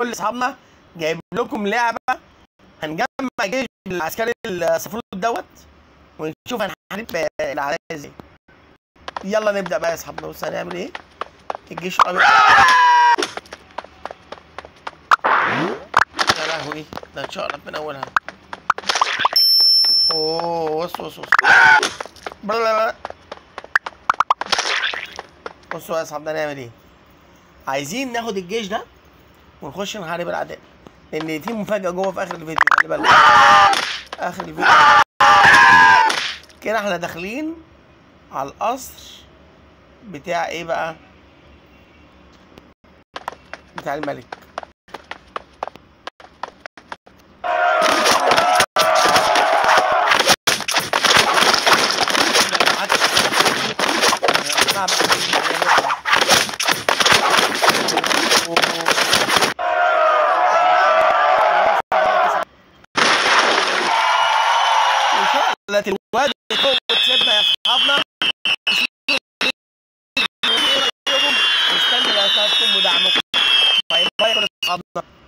كل اصحابنا جايب لكم لعبه هنجمع جيش العسكري الصفروت دوت ونشوف هنحارب الاعداء ازاي يلا نبدا بقى يا اصحابنا بص هنعمل ايه الجيش الابيض يا لهوي ده اتشقلب من اولها اوه بص بص بص بلا بلا بلا. بصوا يا اصحابنا نعمل ايه عايزين ناخد الجيش ده ونخش نحارب الاعداء لان في مفاجاه جوه في اخر الفيديو خلي بالك اخر الفيديو كده احنا داخلين على القصر بتاع ايه بقى بتاع الملك وشغلت الواد فوق وتسيبنا يا اصحابنا نستنى لايكاتكم ودعمكم باي باي يا اصحابنا